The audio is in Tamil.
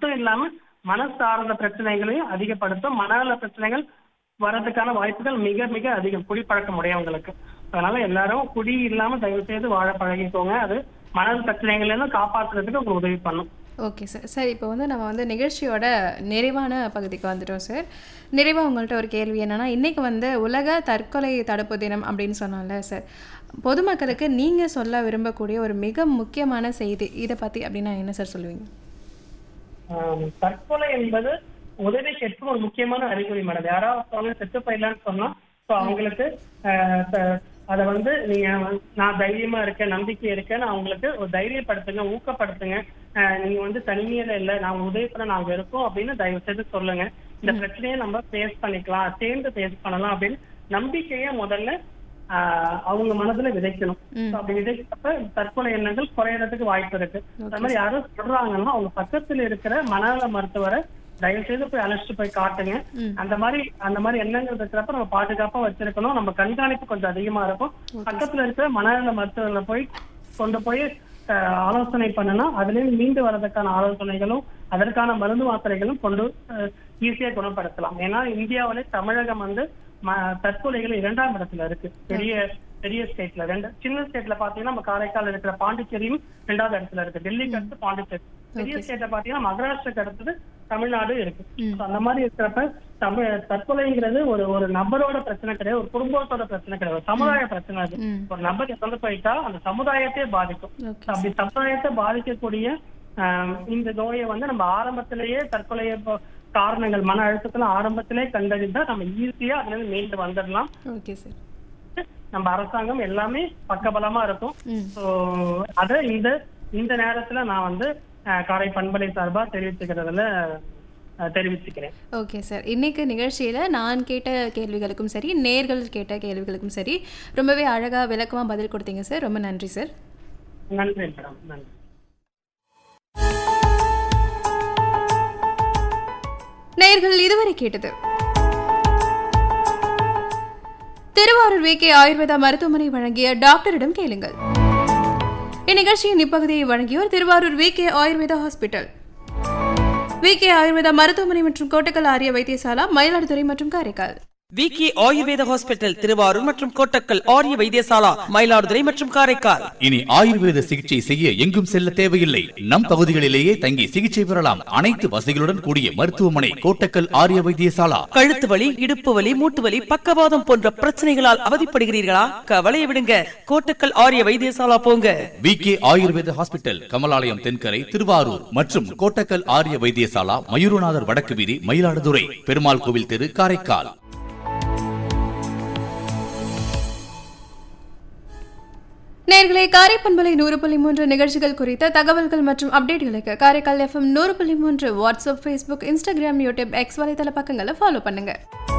மட்டும் இல்லாம மன சார்ந்த பிரச்சனைகளையும் அதிகப்படுத்தும் மனநல பிரச்சனைகள் வர்றதுக்கான வாய்ப்புகள் மிக மிக அதிகம் குடிப்பழக்கம் உடையவங்களுக்கு அதனால எல்லாரும் குடி இல்லாம தயவு செய்து வாழ பழகிக்கோங்க அது மனநல பிரச்சனைகள்ல இருந்து காப்பாத்துறதுக்கு உங்களுக்கு உதவி பண்ணும் ஓகே சார் சார் இப்போ வந்து நம்ம வந்து நிகழ்ச்சியோட நிறைவான பகுதிக்கு வந்துட்டோம் சார் நிறைவாக உங்கள்கிட்ட ஒரு கேள்வி என்னன்னா இன்றைக்கி வந்து உலக தற்கொலை தடுப்பு தினம் அப்படின்னு சொன்னோம்ல சார் பொதுமக்களுக்கு நீங்கள் சொல்ல விரும்பக்கூடிய ஒரு மிக முக்கியமான செய்தி இதை பற்றி அப்படின்னா என்ன சார் சொல்லுவீங்க ஆம், தற்கொலை என்பது உதவி கேட்கும் ஒரு முக்கியமான அறிகுறி மேடம் யாராவது ஒருத்தவங்க செத்து போயிடலான்னு சொன்னா ஸோ அவங்களுக்கு ஆஹ், த- அதை வந்து நீங்க வந்து, நான் தைரியமா இருக்கேன் நம்பிக்கை இருக்கேன்னு அவங்களுக்கு ஒரு தைரியப்படுத்துங்க ஊக்கப்படுத்துங்க ஆஹ், நீங்க வந்து தனிமையில இல்ல நான் உதவி பண்ண நாங்க இருக்கோம் அப்படின்னு தயவு செய்து சொல்லுங்க இந்த பிரச்சனையை நம்ம ஃபேஸ் பண்ணிக்கலாம் சேர்ந்து ஃபேஸ் பண்ணலாம் அப்படின்னு நம்பிக்கையை முதல்ல ஆஹ், அவங்க மனதுல விதைக்கணும் ம். So, அப்படி விதைக்கப்ப தற்கொலை எண்ணங்கள் குறையறதுக்கு வாய்ப்பு இருக்கு அது மாதிரி யாரும் சொல்றாங்கன்னா அவங்க பக்கத்துல இருக்கிற மனநல மருத்துவரை தயவு செய்து போய் அழைச்சிட்டு போய் காட்டுங்க ம். அந்த மாதிரி அந்த மாதிரி எண்ணங்கள் இருக்கிறப்ப நம்ம பாதுகாப்பா வச்சிருக்கணும் நம்ம கண்காணிப்பு கொஞ்சம் அதிகமா இருக்கும் பக்கத்துல இருக்கிற மனநல மருத்துவர்களை போய் கொண்டு போய் அஹ், ஆலோசனை பண்ணுனா அதுல இருந்து மீண்டு வர்றதுக்கான ஆலோசனைகளும் அதற்கான மருந்து மாத்திரைகளும் கொண்டு ஈஸியா குணப்படுத்தலாம் ஏன்னா இந்தியாவிலே தமிழகம் வந்து ம- தற்கொலைகள் இரண்டாம் இடத்துல இருக்கு பெரிய பெரிய ஸ்டேட்ல ரெண்டு சின்ன ஸ்டேட்ல பாத்தீங்கன்னா நம்ம காரைக்கால் இருக்கிற பாண்டிச்சேரியும் ரெண்டாவது இடத்துல இருக்கு டெல்லிக்கு அடுத்து பாண்டிச்சேரி பெரிய ஸ்டேட்ல பாத்தீங்கன்னா மகாராஷ்டிராக்கு அடுத்தது தமிழ்நாடு இருக்கு ம். So, அந்த மாதிரி இருக்கிறப்ப தமிழ் தற்கொலைங்கிறது ஒரு ஒரு நபரோட பிரச்சனை கிடையாது ஒரு குடும்பத்தோட பிரச்சனை கிடையாது ஒரு சமுதாய பிரச்சனை அது ம் ஒரு நபர் இறந்து போயிட்டா அந்த சமுதாயத்தையே பாதிக்கும் ஓகே அப்படி சமுதாயத்தை பாதிக்கக்கூடிய ஆஹ், இந்த நோயை வந்து நம்ம ஆரம்பத்திலேயே தற்கொலைய ப- காரணங்கள் மன அழுத்தத்துல ஆரம்பத்திலே கண்டறிந்தா நம்ம ஈஸியா அதுல இருந்து மீண்டு வந்துடலாம் ஓகே சார் நம்ம அரசாங்கம் எல்லாமே பக்கபலமா இருக்கும் ம் ஸோ அத இந்த இந்த நேரத்துல நான் வந்து ஆஹ், காரை பண்பலை சார்பா தெரிவிச்சுக்கிறதுல ஆஹ், தெரிவிச்சுக்கிறேன் ஓகே சார் இன்னைக்கு நிகழ்ச்சியில் நான் கேட்ட கேள்விகளுக்கும் சரி நேர்கள் கேட்ட கேள்விகளுக்கும் சரி ரொம்பவே அழகாக விளக்கமாக பதில் கொடுத்தீங்க சார் ரொம்ப நன்றி சார் நன்றி மேடம் நன்றி நேர்கள் இதுவரை கேட்டது திருவாரூர் வி கே ஆயுர்வேதா மருத்துவமனை வழங்கிய டாக்டரிடம் கேளுங்கள் இந்நிகழ்ச்சியின் இப்பகுதியை வழங்கியோர் Thiruvarur V K Ayurveda hospital V K Ayurveda மருத்துவமனை மற்றும் கோட்டக்கல் ஆரிய வைத்தியசாலா மயிலாடுதுறை மற்றும் காரைக்கால் விக்கி ஆயுர்வேத ஹாஸ்பிட்டல் திருவாரூர் மற்றும் கோட்டக்கல் ஆரிய வைத்தியசாலா மயிலாடுதுறை மற்றும் காரைக்கால் இனி ஆயுர்வேத சிகிச்சை செய்ய எங்கும் செல்ல தேவையில்லை நம் பகுதிகளிலேயே தங்கி சிகிச்சை பெறலாம் அனைத்து வசதிகளுடன் கூடிய மருத்துவமனை கோட்டக்கல் ஆரிய வைத்தியசாலா கழுத்து வலி இடுப்பு வலி மூட்டு வலி பக்கவாதம் போன்ற பிரச்சனைகளால் அவதிப்படுகிறீர்களா கவலையை விடுங்க கோட்டக்கல் ஆரிய வைத்தியசாலா போங்க V K Ayurveda hospital Kamalalayam Thenkarai Thiruvarur மற்றும் கோட்டக்கல் ஆரிய வைத்தியசாலா மயூரநாதர் வடக்கு வீதி மயிலாடுதுறை பெருமாள் கோவில் தெரு காரைக்கால் நேர்களே காரை பண்பலை நூறு புள்ளி மூன்று நிகழ்ச்சிகள் குறித்த தகவல்கள் மற்றும் அப்டேட்களுக்கு காரைக்கால் எஃப்எம் நூறு புள்ளி மூன்று WhatsApp Facebook Instagram YouTube X வலைத்தள பக்கங்களை ஃபாலோ பண்ணுங்க